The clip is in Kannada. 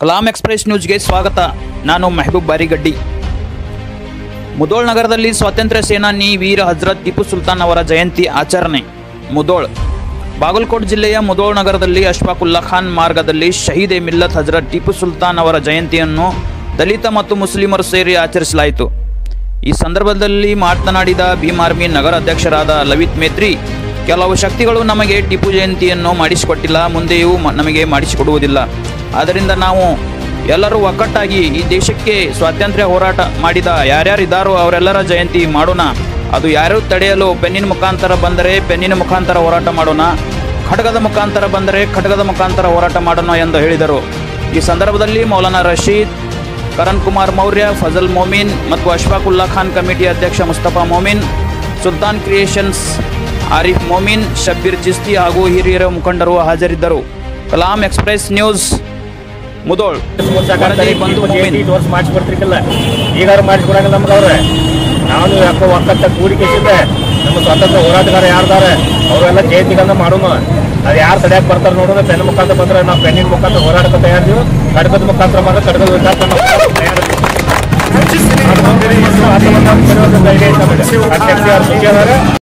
ಕಲಾಂ ಎಕ್ಸ್ಪ್ರೆಸ್ ನ್ಯೂಸ್ಗೆ ಸ್ವಾಗತ ನಾನು ಮೆಹಬೂಬ್ ಬಾರಿಗಡ್ಡಿ ಮುದೋಳ್ ನಗರದಲ್ಲಿ ಸ್ವಾತಂತ್ರ್ಯ ಸೇನಾನಿ ವೀರ ಹಜರತ್ ಟಿಪ್ಪು ಸುಲ್ತಾನ್ ಅವರ ಜಯಂತಿ ಆಚರಣೆ ಮುದೋಳ್ ಬಾಗಲಕೋಟ್ ಜಿಲ್ಲೆಯ ಮುದೋಳ್ ನಗರದಲ್ಲಿ ಅಶ್ಫಾಕುಲ್ಲಾ ಖಾನ್ ಮಾರ್ಗದಲ್ಲಿ ಶಹೀದ್ ಎ ಮಿಲ್ಲತ್ ಹಜರತ್ ಟಿಪ್ಪು ಸುಲ್ತಾನ್ ಅವರ ಜಯಂತಿಯನ್ನು ದಲಿತ ಮತ್ತು ಮುಸ್ಲಿಮರು ಸೇರಿ ಆಚರಿಸಲಾಯಿತು ಈ ಸಂದರ್ಭದಲ್ಲಿ ಮಾತನಾಡಿದ ಭೀಮ್ ಆರ್ಮಿ ನಗರ ಅಧ್ಯಕ್ಷರಾದ ಲವಿತ್ ಮೇತ್ರಿ ಕೆಲವು ಶಕ್ತಿಗಳು ನಮಗೆ ಟಿಪ್ಪು ಜಯಂತಿಯನ್ನು ಮಾಡಿಸಿಕೊಟ್ಟಿಲ್ಲ ಮುಂದೆಯೂ ಮ- ನಮಗೆ ಮಾಡಿಸಿಕೊಡುವುದಿಲ್ಲ ಆದ್ದರಿಂದ ನಾವು ಎಲ್ಲರೂ ಒಗ್ಗಟ್ಟಾಗಿ ಈ ದೇಶಕ್ಕೆ ಸ್ವಾತಂತ್ರ್ಯ ಹೋರಾಟ ಮಾಡಿದ ಯಾರ್ಯಾರಿದ್ದಾರೋ ಅವರೆಲ್ಲರ ಜಯಂತಿ ಮಾಡೋಣ ಅದು ಯಾರು ತಡೆಯಲು ಪೆನ್ನಿನ ಮುಖಾಂತರ ಬಂದರೆ ಪೆನ್ನಿನ ಮುಖಾಂತರ ಹೋರಾಟ ಮಾಡೋಣ ಖಡ್ಗದ ಮುಖಾಂತರ ಬಂದರೆ ಖಡ್ಗದ ಮುಖಾಂತರ ಹೋರಾಟ ಮಾಡೋಣ ಎಂದು ಹೇಳಿದರು ಈ ಸಂದರ್ಭದಲ್ಲಿ ಮೌಲಾನಾ ರಶೀದ್ ಕರಣ್ ಕುಮಾರ್ ಮೌರ್ಯ ಫಜಲ್ ಮೊಮಿನ್ ಮತ್ತು ಅಶ್ಫಾಕುಲ್ಲಾ ಖಾನ್ ಕಮಿಟಿ ಅಧ್ಯಕ್ಷ ಮುಸ್ತಫಾ ಮೊಮಿನ್ ಸುಲ್ತಾನ್ ಕ್ರಿಯೇಷನ್ಸ್ ಆರಿಫ್ ಮೊಮಿನ್ ಶಬ್ಬೀರ್ ಚಿಸ್ತಿ ಹಾಗೂ ಹಿರಿಯರ ಮುಖಂಡರು ಹಾಜರಿದ್ದರು ಕಲಾಂ ಎಕ್ಸ್ಪ್ರೆಸ್ ನ್ಯೂಸ್ ಮುದೋಳ್ ವರದಿ ಬಂಧು ಮೊಮಿನ್ ವರ್ಷ ಮಾಡಿಸ್ಕೊಡ್ತಿರ್ಕಿಲ್ಲ ಈಗಾರು ಮಾಡಿಸ್ಕೊಡಂಗಿಲ್ಲ ನಮ್ಗೆ ಅವ್ರೆ ನಾನು ಯಾಕೋ ಒಕ್ಕತ್ತ ಕೂಡಿಕೆಸಿದ್ದೆ ನಮ್ಮ ಸ್ವಾತಂತ್ರ್ಯ ಹೋರಾಟಗಾರ ಯಾರ್ದಾರೆ ಅವರೆಲ್ಲ ಜಯಂತಿಗಳನ್ನ ಮಾಡೋಣ ಅದು ಯಾರು ತಡೆಯಕ್ಕೆ ಬರ್ತಾರೆ ನೋಡೋಣ ಪೆನ್ ಮುಖಾಂತರ ಬಂದ್ರೆ ನಾವು ಪೆನ್ನಿನ ಮುಖಾಂತರ ಹೋರಾಟಕ್ಕೆ ತಯಾರಿದ್ದೀವಿ ಕಡಗದ ಮುಖಾಂತರ ಬಂದ್ರೆ ಕಡಗದ ಮುಖಾಂತರ ನಾವು ತಯಾರಿದ್ದೀವಿ. ಅದು ಮುಂದಿನ ವರ್ಷ ಆತ್ಮಹತ್ಯೆ ಮಾಡಿಕೊಳ್ಳುವಂಥ ಧೈರ್ಯ ಐತೆ ನಮಗೆ. ಆ ಶಕ್ತಿ ಅವ್ರ ಜೊತೆ ಅದಾರೆ.